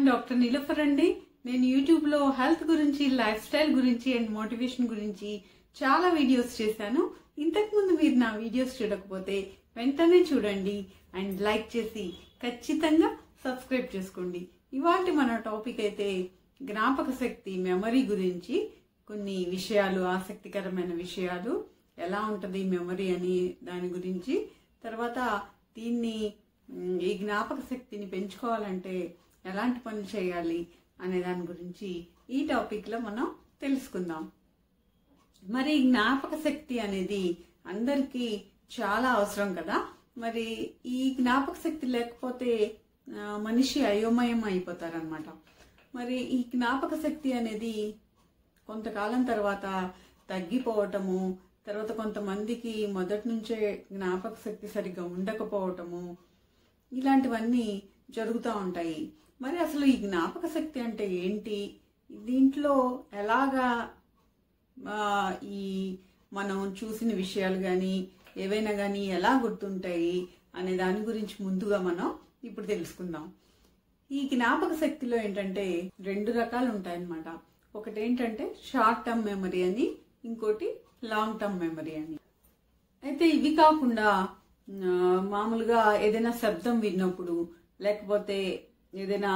I'm doctor Niloufer అండి నేను యూట్యూబ్లో హెల్త్ గురించి లైఫ్ స్టైల్ గురించి అండ్ మోటివేషన్ గురించి చాలా వీడియోస్ చేశాను ఇంతకుముందు మీరు నా వీడియోస్ చూడకపోతే వెంటనే చూడండి అండ్ లైక్ చేసి ఖచ్చితంగా సబ్స్క్రైబ్ చేసుకోండి ఇవాళ మన టాపిక్ అయితే జ్ఞాపక శక్తి మెమరీ గురించి కొన్ని విషయాలు ఆసక్తికరమైన విషయాలు ఎలా ఉంటుంది మెమరీ అని దాని గురించి తర్వాత దీన్ని మ్, ఈ జ్ఞాపక శక్తిని పెంచుకోవాలంటే ఎలాంటి పనులు చేయాలి అనే దాని గురించి ఈ టాపిక్లో మనం తెలుసుకుందాం మరి జ్ఞాపక శక్తి అనేది అందరికీ చాలా అవసరం కదా మరి ఈ జ్ఞాపక శక్తి లేకపోతే ఆ, మనిషి అయోమయం అయిపోతారనమాట మరి ఈ జ్ఞాపక శక్తి అనేది కొంతకాలం తర్వాత తగ్గిపోవటము తర్వాత కొంతమందికి మొదటి నుంచే జ్ఞాపక శక్తి సరిగ్గా ఉండకపోవటము ఇలాంటివన్నీ జరుగుతూ ఉంటాయి మరి అసలు ఈ జ్ఞాపక శక్తి అంటే ఏంటి దీంట్లో ఎలాగా ఆ, ఈ మనం చూసిన విషయాలు కానీ ఏవైనా కానీ ఎలా గుర్తుంటాయి అనే దాని గురించి ముందుగా మనం ఇప్పుడు తెలుసుకుందాం ఈ జ్ఞాపక శక్తిలో ఏంటంటే రెండు రకాలు ఉంటాయన్నమాట ఒకటి ఏంటంటే షార్ట్ టర్మ్ మెమరీ అని ఇంకోటి లాంగ్ టర్మ్ మెమరీ అని అయితే ఇవి కాకుండా ఆ, మామూలుగా ఏదైనా శబ్దం విన్నప్పుడు లేకపోతే ఏదైనా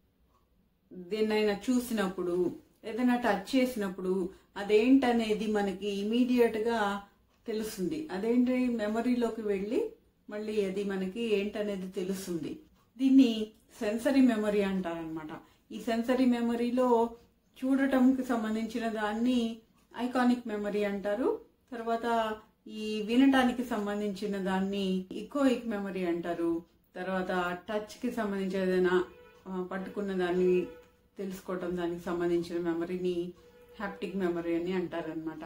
దేన్నైనా చూసినప్పుడు ఏదైనా టచ్ చేసినప్పుడు అదేంటనేది మనకి ఇమీడియట్ గా తెలుస్తుంది అదేంటి మెమరీలోకి వెళ్ళి మళ్ళీ అది మనకి ఏంటనేది తెలుస్తుంది దీన్ని సెన్సరీ మెమరీ అంటారనమాట ఈ సెన్సరీ మెమరీలో చూడటంకి సంబంధించిన దాన్ని ఐకానిక్ మెమరీ అంటారు తర్వాత ఈ వినటానికి సంబంధించిన దాన్ని ఇకోయిక్ మెమరీ అంటారు తర్వాత టచ్ కి సంబంధించిన ఏదైనా ఆ, పట్టుకున్న దాన్ని తెలుసుకోవటం దానికి సంబంధించిన మెమరీని హ్యాప్టిక్ మెమరీ అని అంటారనమాట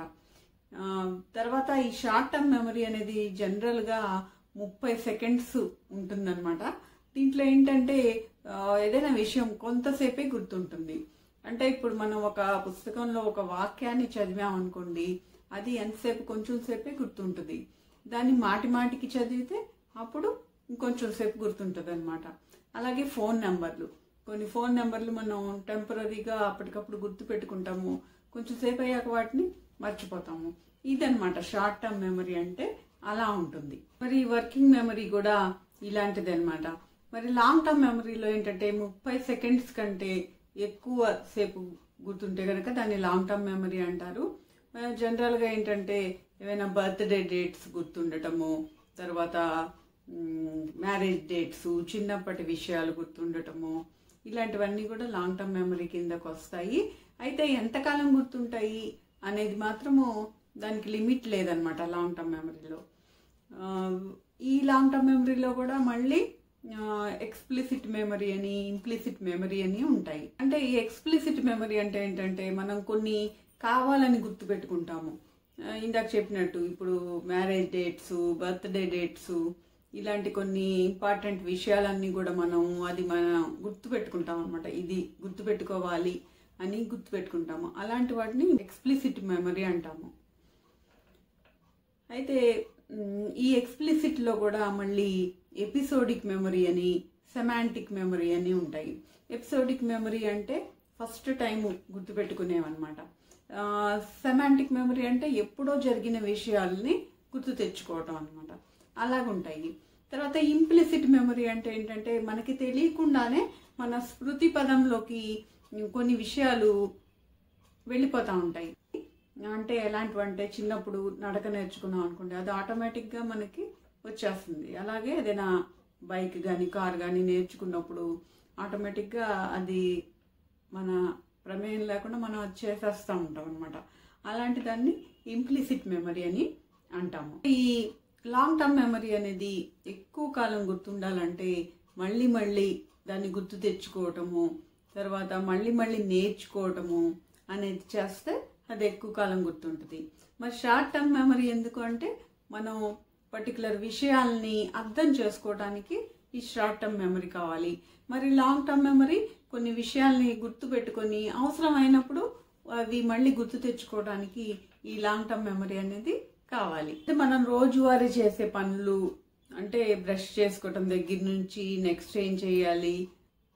తర్వాత ఈ షార్ట్ టర్మ్ మెమరీ అనేది జనరల్ గా ముప్పై సెకండ్స్ ఉంటుందన్నమాట దీంట్లో ఏంటంటే ఆ, ఏదైనా విషయం కొంతసేపే గుర్తుంటుంది అంటే ఇప్పుడు మనం ఒక పుస్తకంలో ఒక వాక్యాన్ని చదివాం అనుకోండి అది ఎంతసేపు కొంచెం సేపే గుర్తుంటుంది దాన్ని మాటి మాటికి చదివితే అప్పుడు ఇంకొంచెం సేపు గుర్తుంటుంది అనమాట అలాగే ఫోన్ నెంబర్లు కొన్ని ఫోన్ నెంబర్లు మనం టెంపరీగా అప్పటికప్పుడు గుర్తు పెట్టుకుంటాము కొంచెం సేపు అయ్యాక వాటిని మర్చిపోతాము ఇదన్నమాట షార్ట్ టర్మ్ మెమరీ అంటే అలా ఉంటుంది మరి వర్కింగ్ మెమరీ కూడా ఇలాంటిది అనమాట మరి లాంగ్ టర్మ్ మెమరీలో ఏంటంటే ముప్పై సెకండ్స్ కంటే ఎక్కువ సేపు గుర్తుంటే కనుక దాన్ని లాంగ్ టర్మ్ మెమరీ అంటారు జనరల్ గా ఏంటంటే ఏవైనా బర్త్డే డేట్స్ గుర్తుండటము తర్వాత మ్యారేజ్ డేట్స్ చిన్నప్పటి విషయాలు గుర్తుండటము ఇలాంటివన్నీ కూడా లాంగ్ టర్మ్ మెమరీ కిందకు వస్తాయి అయితే ఎంతకాలం గుర్తుంటాయి అనేది మాత్రము దానికి లిమిట్ లేదనమాట లాంగ్ టర్మ్ మెమరీలో ఆ, ఈ లాంగ్ టర్మ్ మెమరీలో కూడా మళ్ళీ ఎక్స్ప్లిసిట్ మెమరీ అని ఇంప్లిసిట్ మెమరీ అని ఉంటాయి అంటే ఈ ఎక్స్ప్లిసిట్ మెమరీ అంటే ఏంటంటే మనం కొన్ని కావాలని గుర్తు పెట్టుకుంటాము ఆ, ఇందాక చెప్పినట్టు ఇప్పుడు మ్యారేజ్ డేట్స్ బర్త్డే డేట్స్ ఇలాంటి కొన్ని ఇంపార్టెంట్ విషయాలన్నీ కూడా మనం అది మనం గుర్తు పెట్టుకుంటాం అనమాట ఇది గుర్తు పెట్టుకోవాలి అని గుర్తు పెట్టుకుంటాము అలాంటి వాటిని ఎక్స్ప్లిసిట్ మెమరీ అంటాము అయితే మ్, ఈ ఎక్స్ప్లిసిట్ లో కూడా మళ్ళీ ఎపిసోడిక్ మెమరీ అని సెమాంటిక్ మెమరీ అని ఉంటాయి ఎపిసోడిక్ మెమరీ అంటే ఫస్ట్ టైం గుర్తుపెట్టుకునేవన్నమాట సెమాంటిక్ మెమరీ అంటే ఎప్పుడో జరిగిన విషయాల్ని గుర్తు తెచ్చుకోవటం అనమాట అలాగుంటాయి తర్వాత ఇంప్లిసిట్ మెమరీ అంటే ఏంటంటే మనకి తెలియకుండానే మన స్మృతి పదంలోకి కొన్ని విషయాలు వెళ్ళిపోతూ ఉంటాయి అంటే ఎలాంటివి అంటే చిన్నప్పుడు నడక నేర్చుకున్నాం అనుకోండి అది ఆటోమేటిక్గా మనకి వచ్చేస్తుంది అలాగే ఏదైనా బైక్ కానీ కార్ కానీ నేర్చుకున్నప్పుడు ఆటోమేటిక్గా అది మన ప్రమేయం లేకుండా మనం అది చేసేస్తూ ఉంటాం అనమాట అలాంటి దాన్ని ఇంప్లిసిట్ మెమరీ అని అంటాము ఈ లాంగ్ టర్మ్ మెమరీ అనేది ఎక్కువ కాలం గుర్తుండాలంటే మళ్ళీ మళ్ళీ దాన్ని గుర్తు తెచ్చుకోవటము తర్వాత మళ్ళీ మళ్ళీ నేర్చుకోవటము అనేది చేస్తే అది ఎక్కువ కాలం గుర్తుంటుంది మరి షార్ట్ టర్మ్ మెమరీ ఎందుకు అంటే మనం పర్టికులర్ విషయాల్ని అర్థం చేసుకోవడానికి ఈ షార్ట్ టర్మ్ మెమరీ కావాలి మరి లాంగ్ టర్మ్ మెమరీ కొన్ని విషయాల్ని గుర్తు పెట్టుకొని అవసరమైనప్పుడు అవి మళ్ళీ గుర్తు తెచ్చుకోవడానికి ఈ లాంగ్ టర్మ్ మెమరీ అనేది కావాలి అంటే మనం రోజువారీ చేసే పనులు అంటే బ్రష్ చేసుకోవటం దగ్గర నుంచి నెక్స్ట్ ఏం చేయాలి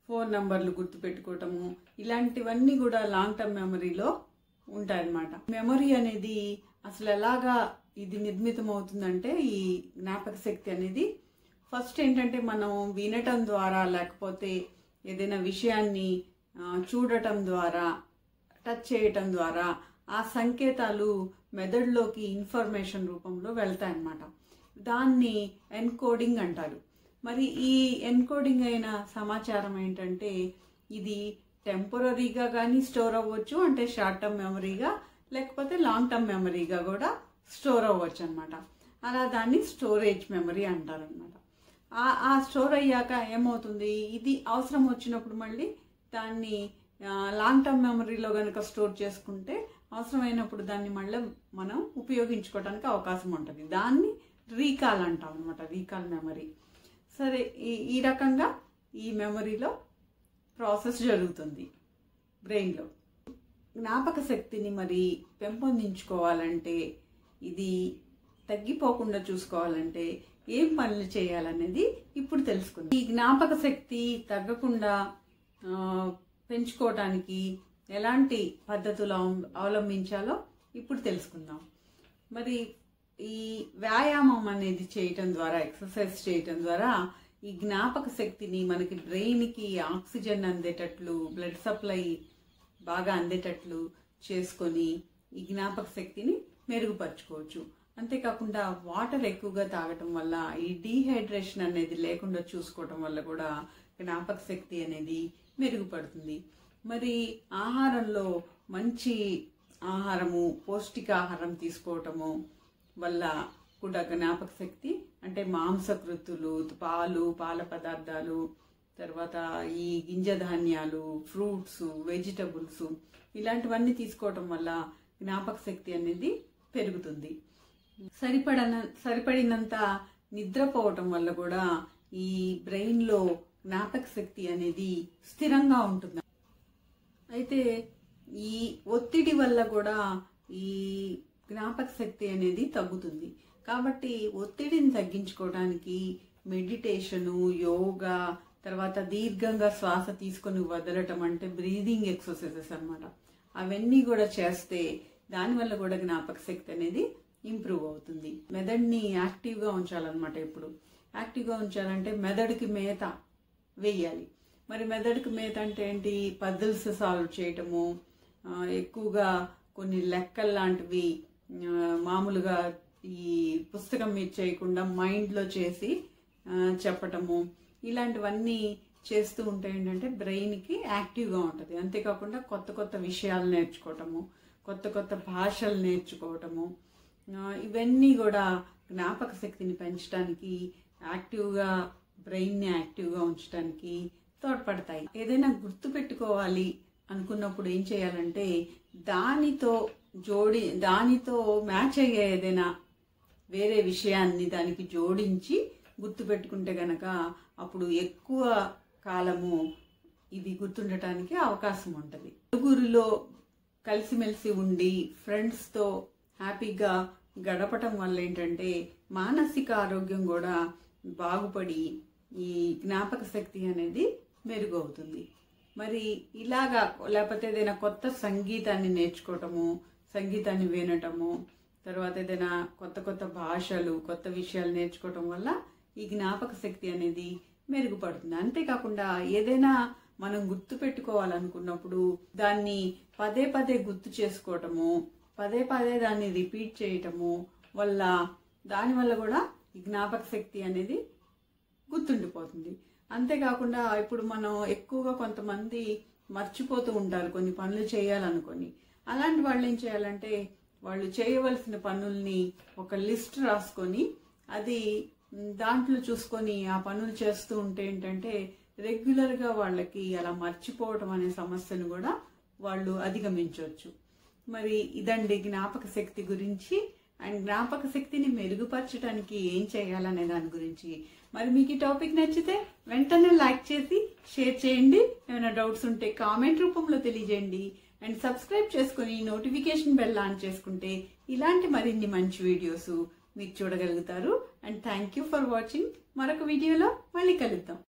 ఫోన్ నంబర్లు గుర్తుపెట్టుకోవటము ఇలాంటివన్నీ కూడా లాంగ్ టర్మ్ మెమరీలో ఉంటాయన్నమాట మెమరీ అనేది అసలు ఎలాగా ఇది నిర్మితం అవుతుందంటే ఈ జ్ఞాపక శక్తి అనేది ఫస్ట్ ఏంటంటే మనం వినటం ద్వారా లేకపోతే ఏదైనా విషయాన్ని ఆ, చూడటం ద్వారా టచ్ చేయటం ద్వారా ఆ సంకేతాలు మెదడులోకి ఇన్ఫర్మేషన్ రూపంలో వెళ్తాయన్నమాట దాన్ని ఎన్కోడింగ్ అంటారు మరి ఈ ఎన్కోడింగ్ అయిన సమాచారం ఏంటంటే ఇది టెంపరీగా కానీ స్టోర్ అవ్వచ్చు అంటే షార్ట్ టర్మ్ మెమరీగా లేకపోతే లాంగ్ టర్మ్ మెమరీగా కూడా స్టోర్ అవ్వచ్చు అనమాట అలా దాన్ని స్టోరేజ్ మెమరీ అంటారనమాట ఆ ఆ స్టోర్ అయ్యాక ఏమవుతుంది ఇది అవసరం వచ్చినప్పుడు మళ్ళీ దాన్ని లాంగ్ టర్మ్ మెమరీలో కనుక స్టోర్ చేసుకుంటే అవసరమైనప్పుడు దాన్ని మళ్ళీ మనం ఉపయోగించుకోవడానికి అవకాశం ఉంటుంది దాన్ని రీకాల్ అంటాం అనమాట రీకాల్ మెమరీ సరే ఈ ఈ రకంగా ఈ మెమరీలో ప్రాసెస్ జరుగుతుంది బ్రెయిన్లో జ్ఞాపక శక్తిని మరి పెంపొందించుకోవాలంటే ఇది తగ్గిపోకుండా చూసుకోవాలంటే ఏం పనులు చేయాలనేది ఇప్పుడు తెలుసుకుందాం ఈ జ్ఞాపక శక్తి తగ్గకుండా ఆ, పెంచుకోవటానికి ఎలాంటి పద్ధతులు అవ- అవలంబించాలో ఇప్పుడు తెలుసుకుందాం మరి ఈ వ్యాయామం అనేది చేయటం ద్వారా ఎక్సర్సైజ్ చేయటం ద్వారా ఈ జ్ఞాపక శక్తిని మనకి బ్రెయిన్కి ఆక్సిజన్ అందేటట్లు బ్లడ్ సప్లై బాగా అందేటట్లు చేసుకొని ఈ జ్ఞాపక శక్తిని మెరుగుపరచుకోవచ్చు అంతేకాకుండా వాటర్ ఎక్కువగా తాగటం వల్ల ఈ డీహైడ్రేషన్ అనేది లేకుండా చూసుకోవటం వల్ల కూడా జ్ఞాపక శక్తి అనేది మెరుగుపడుతుంది మరి ఆహారంలో మంచి ఆహారము పౌష్టికాహారం తీసుకోవటము వల్ల కూడా జ్ఞాపక శక్తి అంటే మాంసకృతులు పాలు పాల పదార్థాలు తర్వాత ఈ గింజ ధాన్యాలు ఫ్రూట్స్ వెజిటబుల్స్ ఇలాంటివన్నీ తీసుకోవటం వల్ల జ్ఞాపక శక్తి అనేది పెరుగుతుంది సరిపడన సరిపడినంత నిద్రపోవటం వల్ల కూడా ఈ బ్రెయిన్లో జ్ఞాపక శక్తి అనేది స్థిరంగా ఉంటుంది అయితే ఈ ఒత్తిడి వల్ల కూడా ఈ జ్ఞాపక శక్తి అనేది తగ్గుతుంది కాబట్టి ఒత్తిడిని తగ్గించుకోవడానికి మెడిటేషను యోగా తర్వాత దీర్ఘంగా శ్వాస తీసుకొని వదలటం అంటే బ్రీదింగ్ ఎక్సర్సైజెస్ అన్నమాట అవన్నీ కూడా చేస్తే దానివల్ల కూడా జ్ఞాపక శక్తి అనేది ఇంప్రూవ్ అవుతుంది మెదడుని యాక్టివ్గా ఉంచాలన్నమాట ఇప్పుడు యాక్టివ్గా ఉంచాలంటే మెదడుకి మేత వేయాలి మరి మెదడుకి మేత అంటే ఏంటి పజిల్స్ సాల్వ్ చేయటము ఆ, ఎక్కువగా కొన్ని లెక్కలు లాంటివి ఆ, మామూలుగా ఈ పుస్తకం మీద చేయకుండా మైండ్లో చేసి ఆ, చెప్పటము ఇలాంటివన్నీ చేస్తూ ఉంటే ఏంటంటే బ్రెయిన్కి యాక్టివ్గా ఉంటుంది అంతేకాకుండా కొత్త కొత్త విషయాలు నేర్చుకోవటము కొత్త కొత్త భాషలు నేర్చుకోవటము ఆ, ఇవన్నీ కూడా జ్ఞాపక శక్తిని పెంచడానికి యాక్టివ్గా బ్రెయిన్ని యాక్టివ్గా ఉంచడానికి తోడ్పడతాయి ఏదైనా గుర్తు పెట్టుకోవాలి అనుకున్నప్పుడు ఏం చేయాలంటే దానితో జోడి దానితో మ్యాచ్ అయ్యే ఏదైనా వేరే విషయాన్ని దానికి జోడించి గుర్తుపెట్టుకుంటే గనక అప్పుడు ఎక్కువ కాలము ఇది గుర్తుండటానికి అవకాశం ఉంటుంది నలుగురిలో కలిసిమెలిసి ఉండి ఫ్రెండ్స్తో హ్యాపీగా గడపటం వల్ల ఏంటంటే మానసిక ఆరోగ్యం కూడా బాగుపడి ఈ జ్ఞాపక శక్తి అనేది మెరుగవుతుంది మరి ఇలాగా లేకపోతే ఏదైనా కొత్త సంగీతాన్ని నేర్చుకోవటము సంగీతాన్ని వినటము తర్వాత ఏదైనా కొత్త కొత్త భాషలు కొత్త విషయాలు నేర్చుకోవటం వల్ల ఈ జ్ఞాపక శక్తి అనేది మెరుగుపడుతుంది అంతేకాకుండా ఏదైనా మనం గుర్తు పెట్టుకోవాలనుకున్నప్పుడు దాన్ని పదే పదే గుర్తు చేసుకోవటము పదే పదే దాన్ని రిపీట్ చేయటము వల్ల దానివల్ల కూడా ఈ జ్ఞాపక శక్తి అనేది గుర్తుండిపోతుంది అంతేకాకుండా ఇప్పుడు మనం ఎక్కువగా కొంతమంది మర్చిపోతూ ఉంటారు కొన్ని పనులు చేయాలనుకొని అలాంటి వాళ్ళు ఏం చేయాలంటే వాళ్ళు చేయవలసిన పనుల్ని ఒక లిస్ట్ రాసుకొని అది మ్, దాంట్లో చూసుకొని ఆ పనులు చేస్తూ ఉంటే ఏంటంటే రెగ్యులర్గా వాళ్ళకి అలా మర్చిపోవటం అనే సమస్యను కూడా వాళ్ళు అధిగమించవచ్చు మరి ఇదండి జ్ఞాపక శక్తి గురించి అండ్ జ్ఞాపక శక్తిని మెరుగుపరచడానికి ఏం చేయాలనే దాని గురించి మరి మీకు ఈ టాపిక్ నచ్చితే వెంటనే లైక్ చేసి షేర్ చేయండి ఏమైనా డౌట్స్ ఉంటే కామెంట్ రూపంలో తెలియజేయండి అండ్ సబ్స్క్రైబ్ చేసుకుని నోటిఫికేషన్ బెల్ ఆన్ చేసుకుంటే ఇలాంటి మరిన్ని మంచి వీడియోస్ మీరు చూడగలుగుతారు and thank you for watching మరొక వీడియోలో మళ్ళీ కలుద్దాం